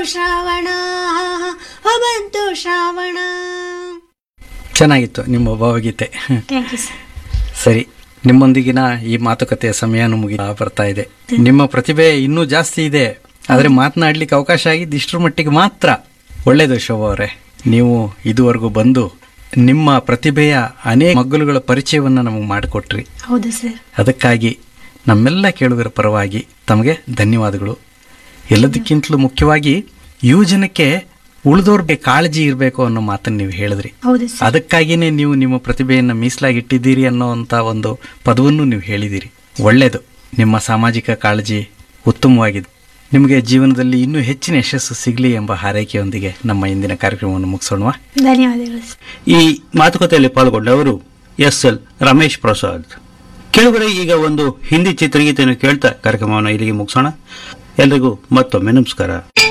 ಶ್ರಾವಣ ಹೋ ಬಂತು ಶ್ರಾವಣ ಚೆನ್ನಾಗಿತ್ತು ನಿಮ್ಮ ಭಾವಗೀತೆ ಥ್ಯಾಂಕ್ ಯು ಸರ್ ಸರಿ ನಿಮ್ಮೊಂದಿಗಿನ ಈ ಮಾತುಕತೆಯ ಸಮಯನೂ ಮುಗಿ ಬರ್ತಾ ಇದೆ ನಿಮ್ಮ ಪ್ರತಿಭೆ ಇನ್ನೂ ಜಾಸ್ತಿ ಇದೆ ಆದರೆ ಮಾತನಾಡ್ಲಿಕ್ಕೆ ಅವಕಾಶ ಆಗಿದ್ದು ಇಷ್ಟರ ಮಟ್ಟಿಗೆ ಮಾತ್ರ ಒಳ್ಳೇದು ಶೋಭಾ ಅವರೇ ನೀವು ಇದುವರೆಗೂ ಬಂದು ನಿಮ್ಮ ಪ್ರತಿಭೆಯ ಅನೇಕ ಮಗ್ಗಲುಗಳ ಪರಿಚಯವನ್ನು ನಮಗೆ ಮಾಡಿಕೊಟ್ರಿ ಹೌದು ಸರ್ ಅದಕ್ಕಾಗಿ ನಮ್ಮೆಲ್ಲ ಕೇಳುಗರ ಪರವಾಗಿ ತಮಗೆ ಧನ್ಯವಾದಗಳು ಎಲ್ಲದಕ್ಕಿಂತಲೂ ಮುಖ್ಯವಾಗಿ ಯುವಜನಕ್ಕೆ ಉಳಿದವ್ರಿಗೆ ಕಾಳಜಿ ಇರಬೇಕು ಅನ್ನೋ ಮಾತನ್ನು ನೀವು ಹೇಳಿದ್ರಿ ಹೌದು ಸರ್ ಅದಕ್ಕಾಗಿಯೇ ನೀವು ನಿಮ್ಮ ಪ್ರತಿಭೆಯನ್ನು ಮೀಸಲಾಗಿಟ್ಟಿದ್ದೀರಿ ಅನ್ನೋವಂಥ ಒಂದು ಪದವನ್ನು ನೀವು ಹೇಳಿದ್ದೀರಿ ಒಳ್ಳೆಯದು ನಿಮ್ಮ ಸಾಮಾಜಿಕ ಕಾಳಜಿ ಉತ್ತಮವಾಗಿದೆ ನಿಮಗೆ ಜೀವನದಲ್ಲಿ ಇನ್ನೂ ಹೆಚ್ಚಿನ ಯಶಸ್ಸು ಸಿಗಲಿ ಎಂಬ ಹಾರೈಕೆಯೊಂದಿಗೆ ನಮ್ಮ ಇಂದಿನ ಕಾರ್ಯಕ್ರಮವನ್ನು ಮುಗಿಸೋಣವಾ ಧನ್ಯವಾದಗಳು ಸರ್ ಈ ಮಾತುಕತೆಯಲ್ಲಿ ಪಾಲ್ಗೊಂಡವರು ಎಸ್ ಎಲ್ ರಮೇಶ್ ಪ್ರಸಾದ್ ಕೆಲವರೇ ಈಗ ಒಂದು ಹಿಂದಿ ಚಿತ್ರಗೀತೆಯನ್ನು ಕೇಳ್ತಾ ಕಾರ್ಯಕ್ರಮವನ್ನು ಇಲ್ಲಿಗೆ ಮುಗಿಸೋಣ ಎಲ್ರಿಗೂ ಮತ್ತೊಮ್ಮೆ ನಮಸ್ಕಾರ